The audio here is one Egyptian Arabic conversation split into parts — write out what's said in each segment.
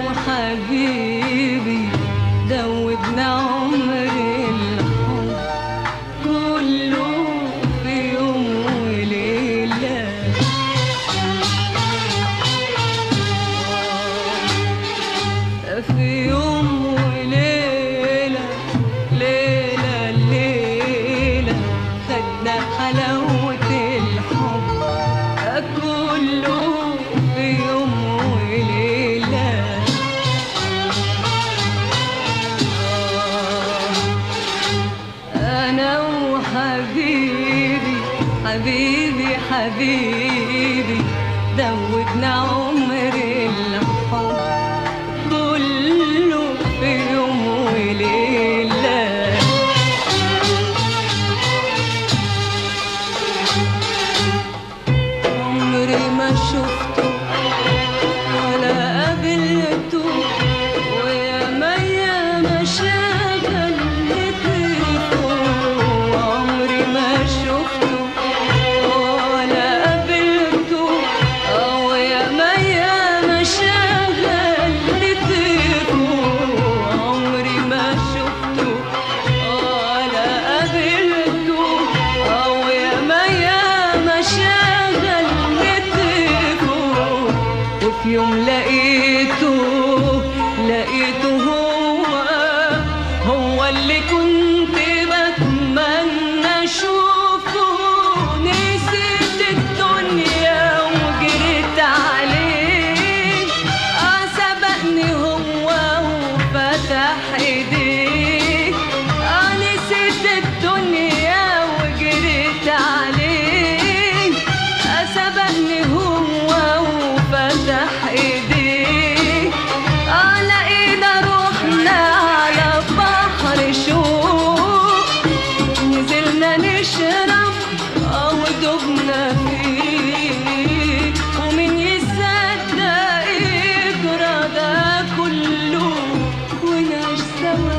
وحبيبي دوبنا عمر الحب كله في يوم وليلة في يوم وليلة ليلة ليلة خدنا حلاوة الحب كله في يوم وليلة أنا وحبيبي حبيبي حبيبي دوبنا عمر الحب كله في يوم وليلة عمري ما شفته ولا قابلته ويا ميا ما شغلته عمري ما شفته ولا قابلته ويا ميا ما شغلته عمري ما شفته ولا قابلته ويا ميا ما شغلته وفي يوم لقيته لقيته هو هو اللي كنت بتمنى اشوفه نسيت الدنيا وجريت عليه اه سبقني هو وفتح ايديه اه نسيت الدنيا وجريت عليه اه سبقني هو وفتح ايديه اه لقينا روحنا على بحر شوق نزلنا نشرب اه ودوبنا فيه ومن يصدق يجرى ده كله ونعيش سوا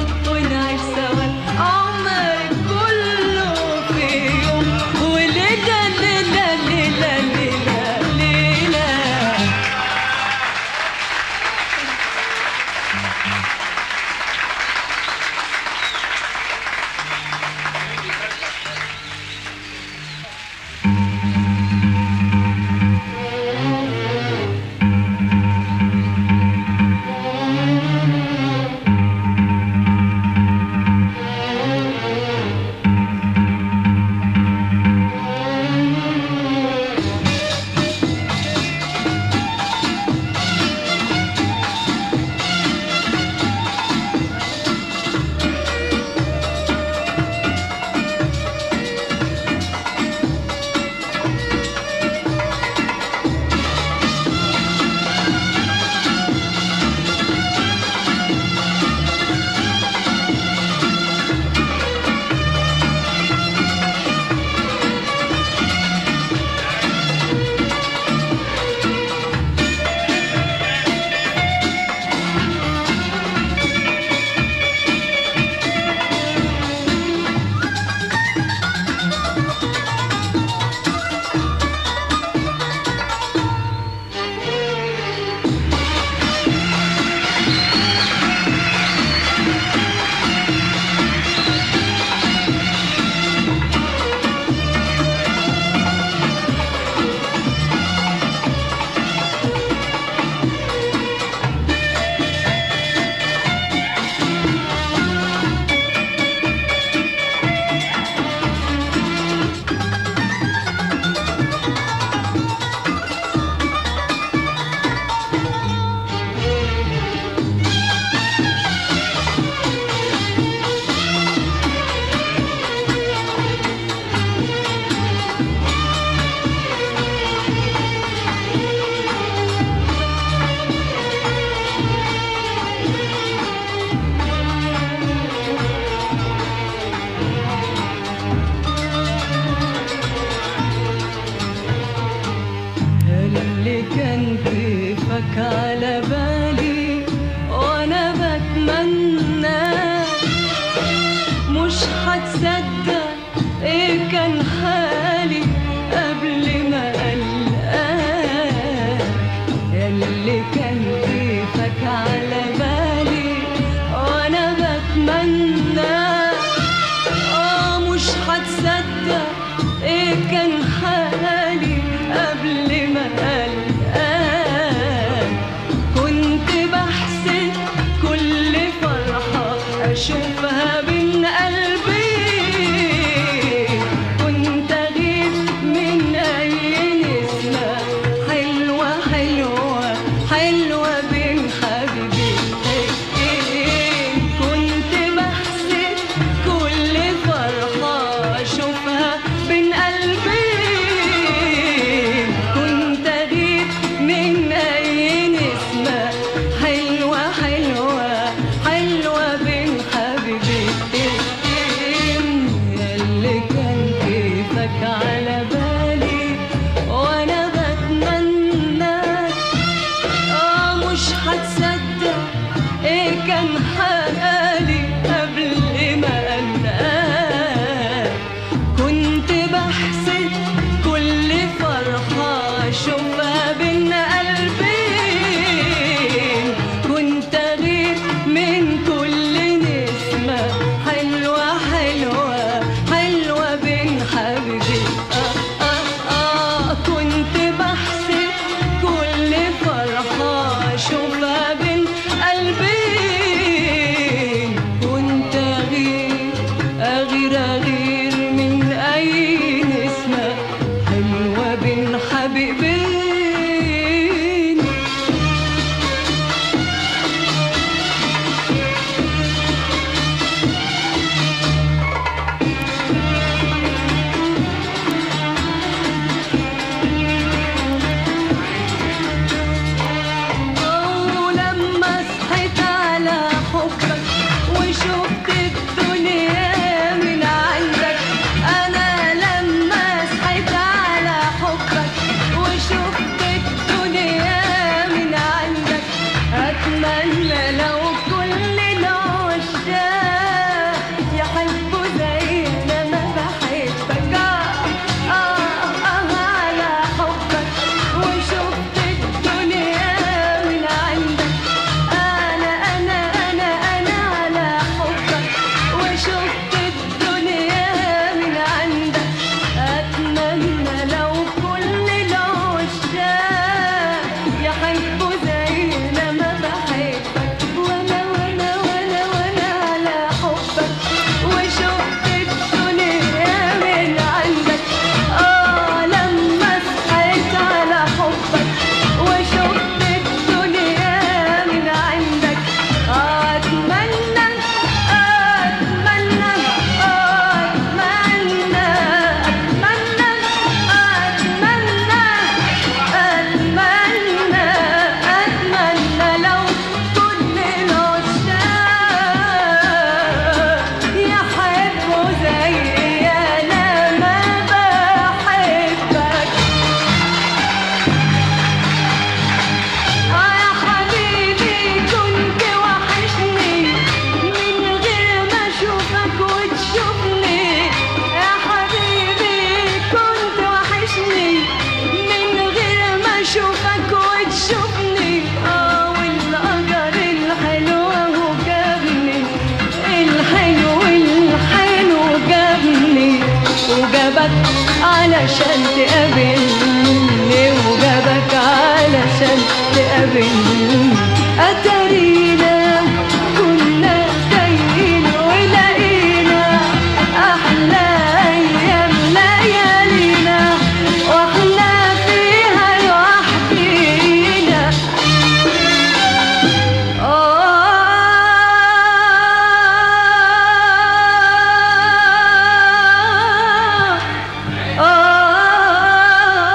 علشان تقابلني وجابك علشان تقابلني أتارينا كنا تايهين ولقينا أحلى أيام ليالينا وإحنا فيها لوحدينا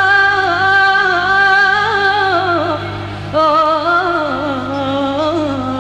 آه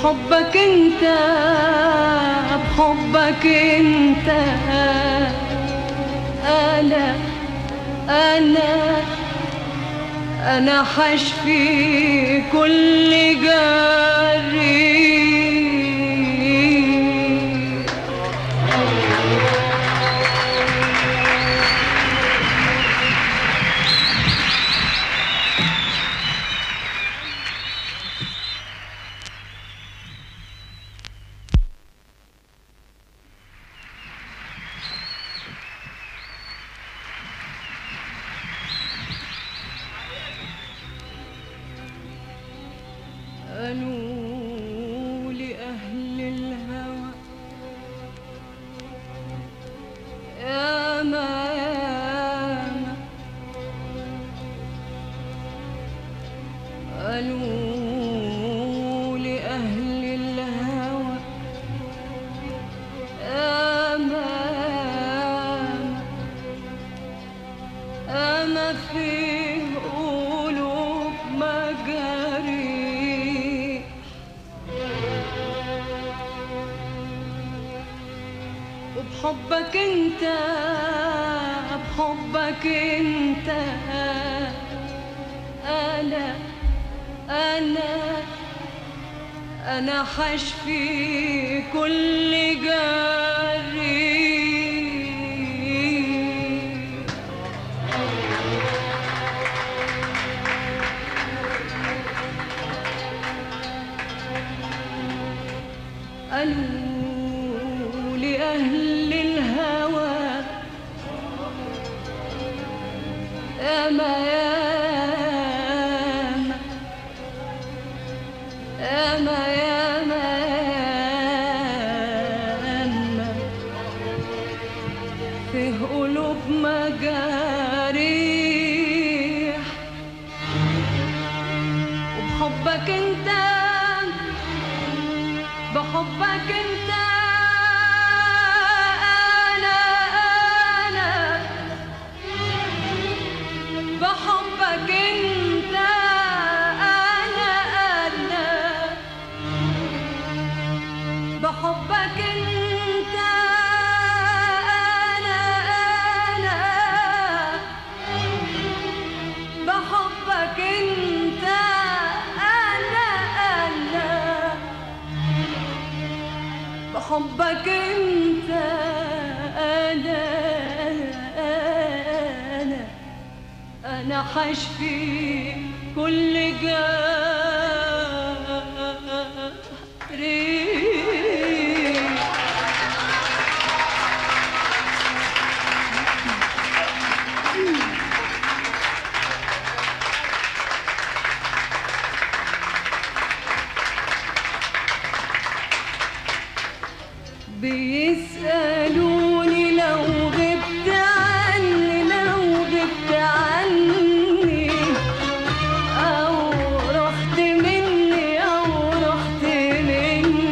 وبحبك انت بحبك انت انا انا انا حشفي كل جري قالوا لأهل الهوى يا ما يا ما قالوا لأهل الهوى يا ما يا ما أما في قلوب مجاري وبحبك انت بحبك انت انا انا انا حشفي كل جري قالوا لأهل الهوى يا ما يا ما يا ما يا ما في قلوب مجاريح وبحبك انت بحبك انت انا انا بحبك انت انا انا بحبك انت انا انا بحبك انت انا انا بحبك انت انا انا انا حشفي كل جاري بيسألوني لو غبت عني لو غبت عني أو رحت مني أو رحت مني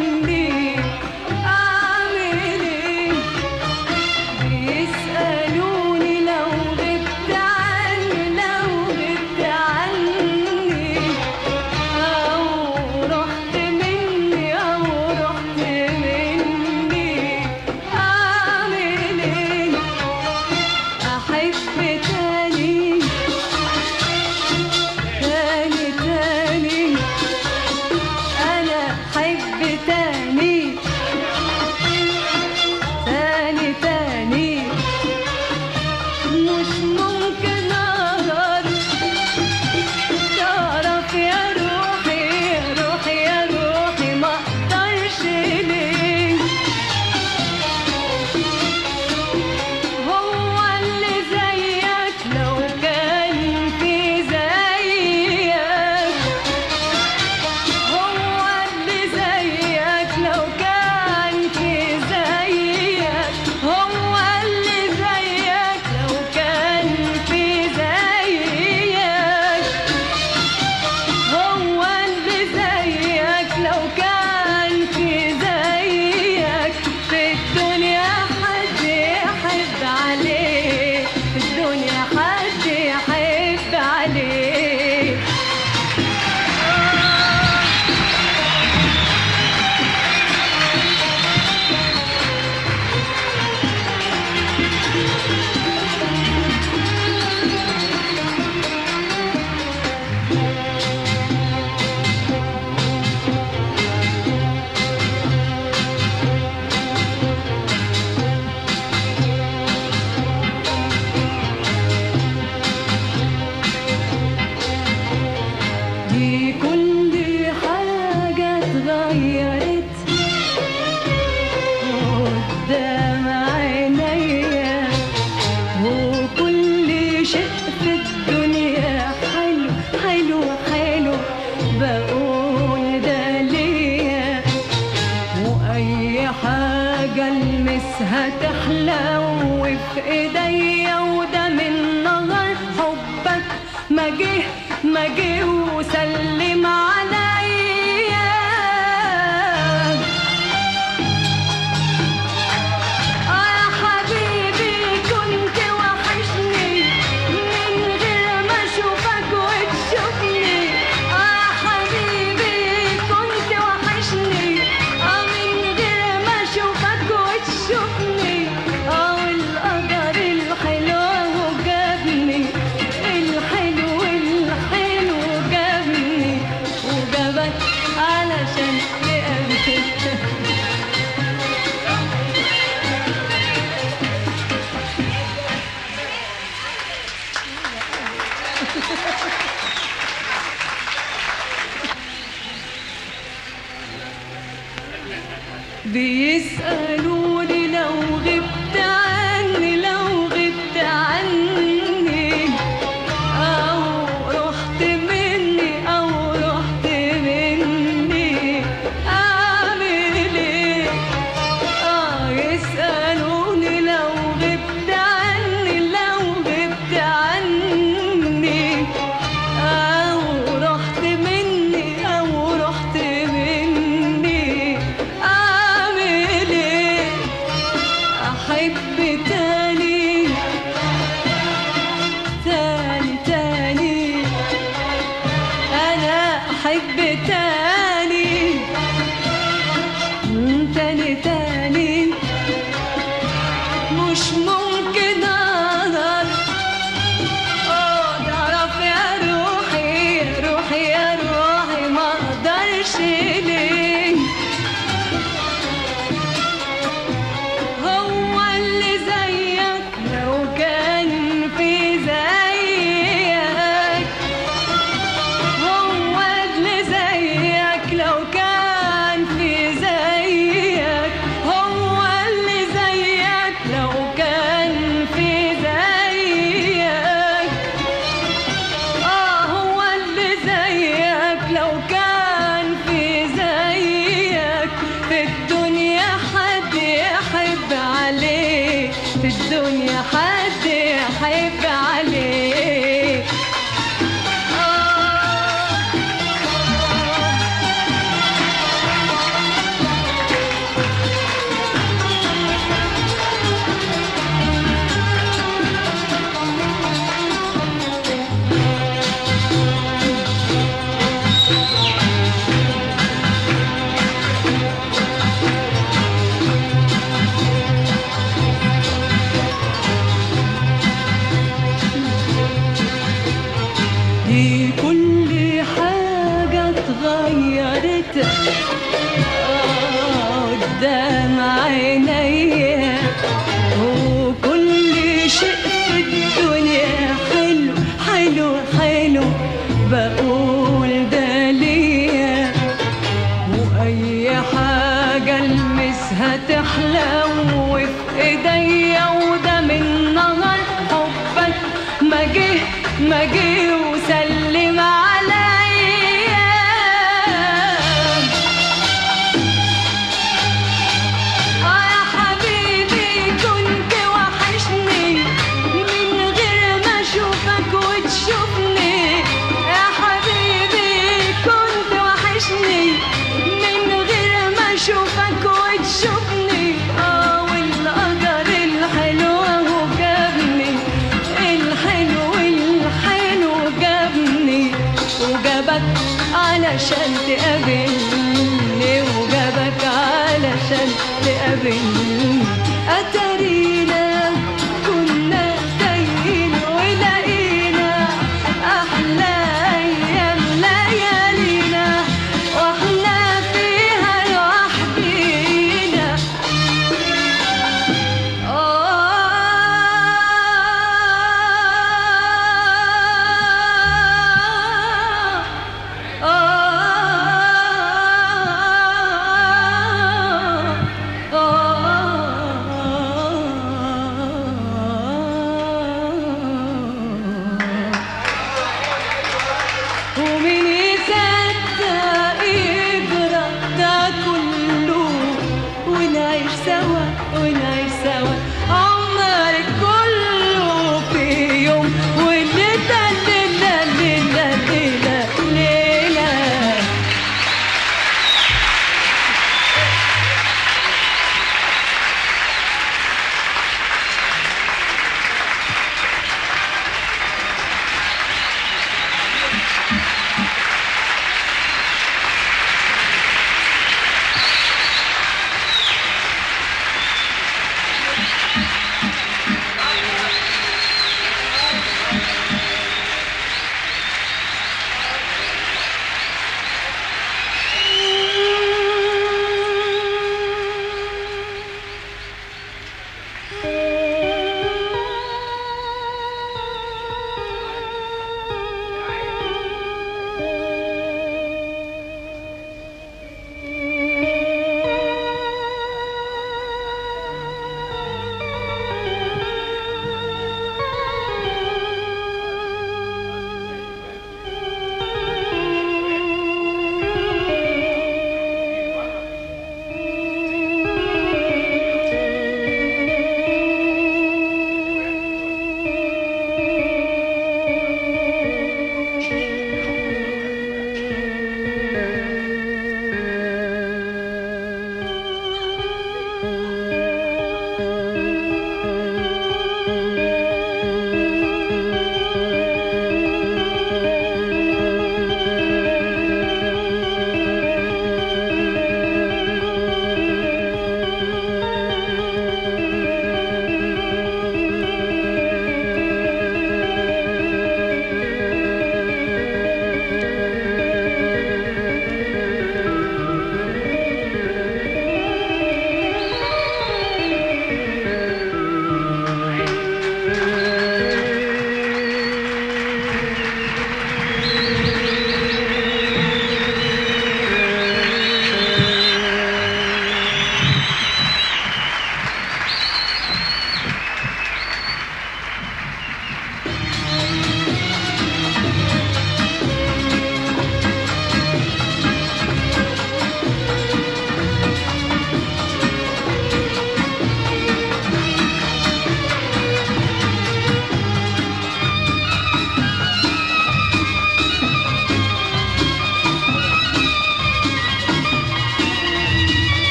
تحلو في ايديا وده من نهر حبك ما جه ما جه وسلم عليا آه يا حبيبي كنت وحشني من غير ما اشوفك وتشوفني آه يا حبيبي كنت وحشني آه من غير ما اشوفك وتشوفني آه والقدر الحلو هو جابني الحلو الحلو جابني وجابك علشان تقابلني بيسألوني لو غبت عني لو غبت عني أو رحت مني أو رحت مني أعمل إيه آه يسألوني لو غبت عني لو غبت عني أو رحت مني أو رحت مني أعمل إيه أحب تاني تاني تاني أنا أحب تاني تاني تاني مش ممكن أقدر آه، تعرف يا روحي يا روحي يا روحي ما اقدرش ليه هو اللي زيك لو كان في زيك هو اللي زيك لو كان في زيك هو اللي زيك لو كان في زيك آه هو اللي زيك لو كان في زيك في الدنيا حد يحب عليه في الدنيا حد يحب عليه آه دي كل حاجة اتغيرت آه، قدام عينيا وكل شيء في الدنيا حلو حلو حلو بقول ده ليا واي حاجه المسها تحلو في ايديا وده من نهر حبك ما جه ما جه وسلم عليا آه يا حبيبي كنت وحشني من غير ما اشوفك وتشوفني يا حبيبي كنت وحشني من غير ما اشوفك وتشوفني اه والقدر الحلو هو جابني الحلو الحلو جابني وجابك علشان تقابلني وجابك علشان تقابلني أتارينا كنا تايهين ولقينا أحلى أيام ليالينا وإحنا فيها لوحدينا ومين يصدق يجرى ده كله ونعيش سوا ونعيش سوا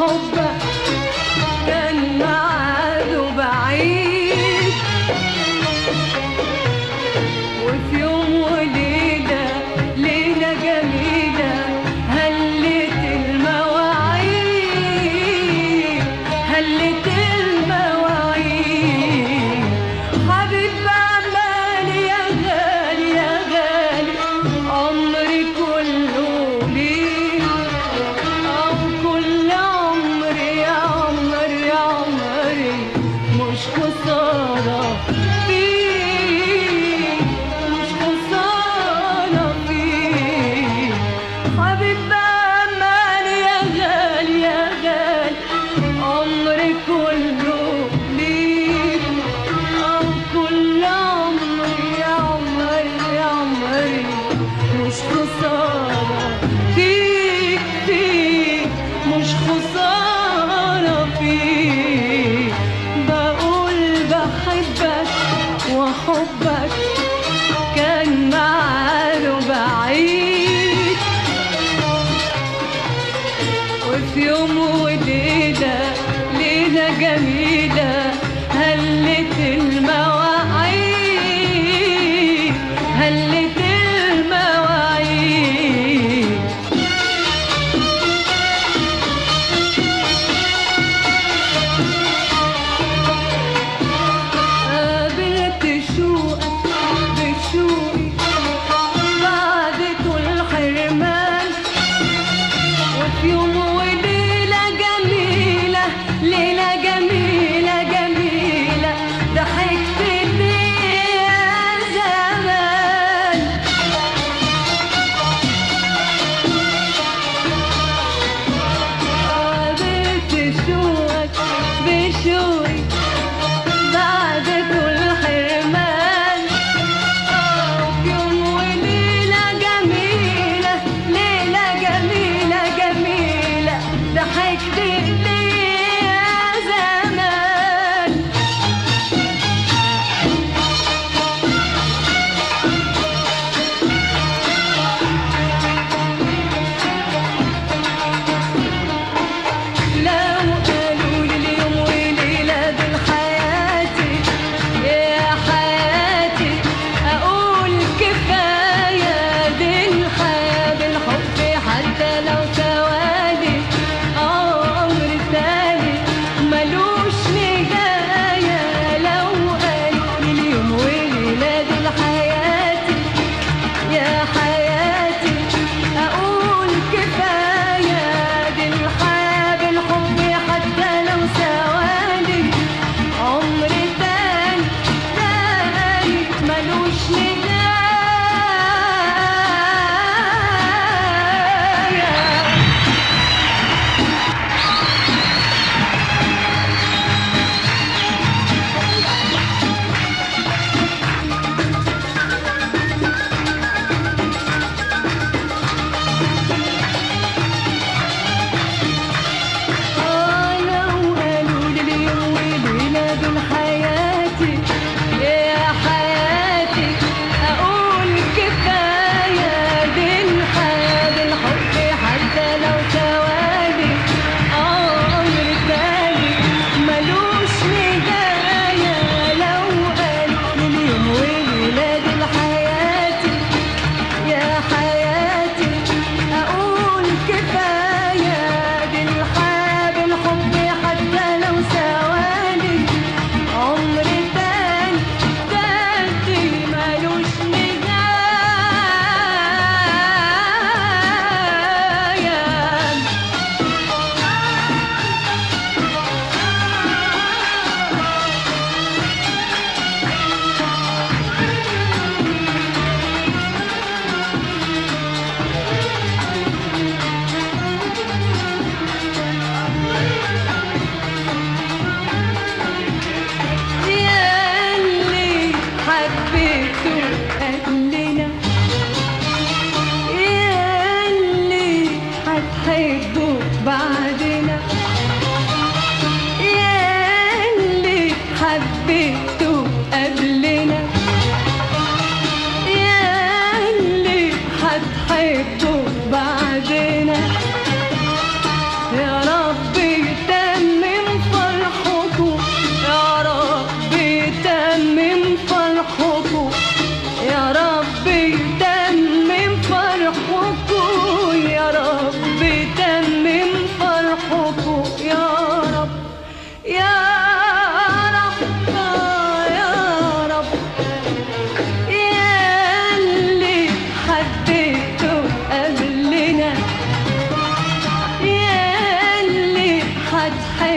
وحبك كان معاده بعيد وفي يوم وليلة ليلة جميلة هلت المواعيد هلت المواعيد حبيب عمالي يا غالي يا غالي عمري كله ليك أو كل عمري يا عمري يا عمري مش خسارة فيك مش خسارة فيك حبيب أماني يا غالي يا غالي عمري كله ليك أو كل عمري يا عمري يا عمري مش خسارة فيك فيك مش خسارة فيك بقول بحبك وحبك كان معاله بعيد وفي يوم وليلة ليلة جميلة هلت المواعيد هلت المواعيد قابلت شوقك بشوقي بعد كل حرمان وفي يوم وليلة جميلة ليلة جميلة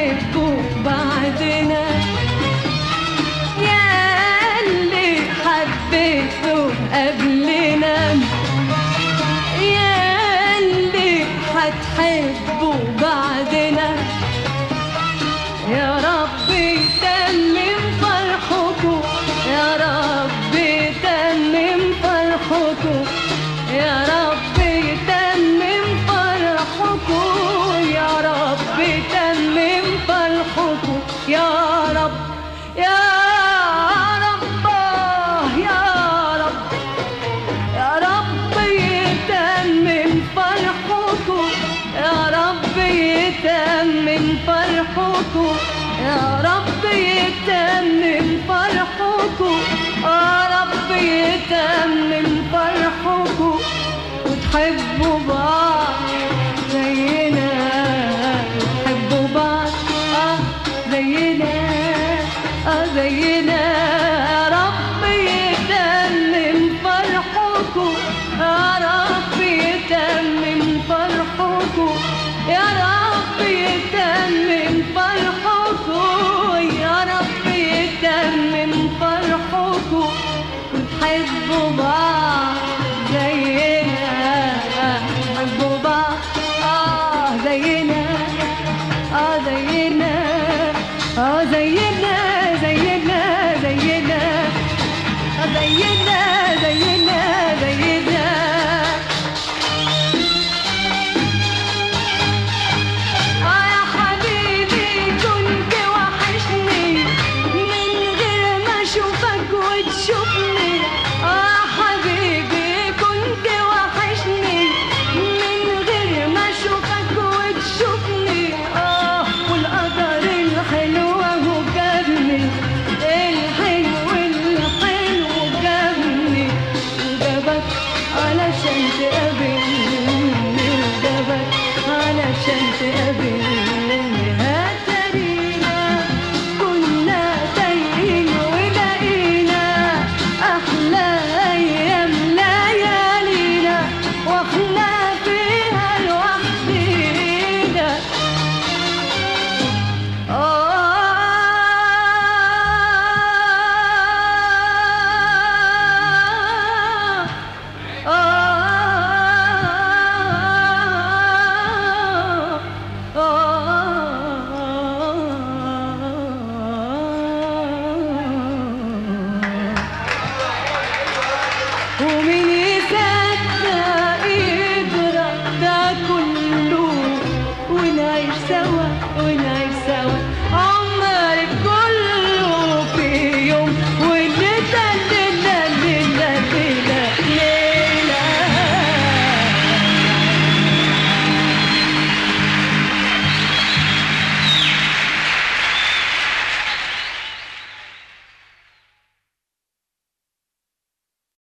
هتحبوا بعدنا يا اللي حبيته قبلنا يا اللي هتحبوا بعدنا يا رب تمم فرحكم يا رب تمم فرحكم يا رب تمم فرحكم يا رب تمم فرحكم يا رب يا رب يا رب يا رب يتمم فرحكم يا رب يتمم فرحكم يا رب يتمم فرحكم يا رب يتمم فرحكم وتحبوا بعض زينا تحبوا بعض اه زينا اه زينا يا رب يتمم فرحكم يا رب يتمم فرحكم يا رب يتمم فرحكم يا رب يتمم فرحكم وتحبوا بعض زينا تحبوا بعض اه زينا اه زينا اه زينا